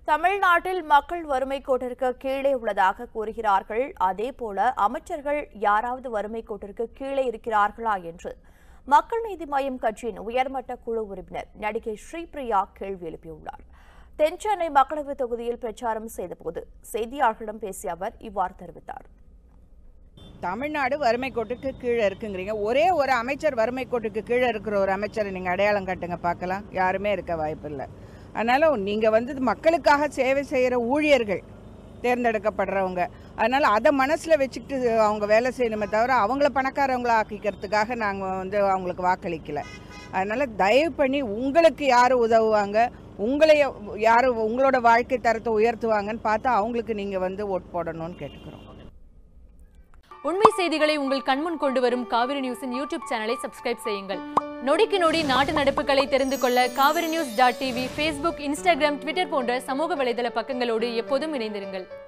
தமிழ்நாட்டில் மக்கள் வறுமை கோட்டிற்கு கீழே உள்ளதாக கூறுகிறார்கள் அதேபோல அமைச்சர்கள் யாராவது வறுமை கோட்டிற்கு கீழே இருக்கிறார்களா என்று மக்கள் நீதி மய்யம் கட்சியின் உயர்மட்ட குழு உறுப்பினர் நடிகை ஸ்ரீபிரியா கேள்வி எழுப்பியுள்ளார் தென் சென்னை மக்களவைத் தொகுதியில் பிரச்சாரம் செய்தபோது செய்தியாளர்களிடம் பேசிய அவர் இவ்வாறு தெரிவித்தார் தமிழ்நாடு வறுமை கோட்டுக்கு கீழே இருக்குங்கிறீங்க ஒரே ஒரு அமைச்சர் வறுமை கோட்டுக்கு கீழே இருக்கிற ஒரு அமைச்சரை நீங்கள் அடையாளம் காட்டுங்க பார்க்கலாம் யாருமே இருக்க வாய்ப்பில்லை அதனால் நீங்கள் வந்து மக்களுக்காக சேவை செய்கிற ஊழியர்கள் தேர்ந்தெடுக்கப்படுறவங்க அதனால் அதை மனசில் வச்சுக்கிட்டு அவங்க வேலை செய்யணுமே தவிர அவங்கள பணக்காரவங்கள ஆக்கிக்கிறதுக்காக நாங்கள் வந்து அவங்களுக்கு வாக்களிக்கல அதனால் தயவு பண்ணி உங்களுக்கு யார் உதவுவாங்க உங்களை யார் உங்களோட வாழ்க்கை தரத்தை உயர்த்துவாங்கன்னு பார்த்து அவங்களுக்கு நீங்கள் வந்து ஓட் போடணும்னு கேட்டுக்கிறோம் உண்மை செய்திகளை உங்கள் கண்முன் கொண்டு வரும் காவிரி நியூஸின் யூடியூப் சேனலை சப்ஸ்கிரைப் செய்யுங்கள் நொடிக்கு நொடி நாட்டு நடப்புகளை தெரிந்து கொள்ள Kaveri news dot TV Facebook Instagram Twitter போன்ற சமூக வலைதள பக்கங்களோடு எப்போதும் இணைந்திருங்கள்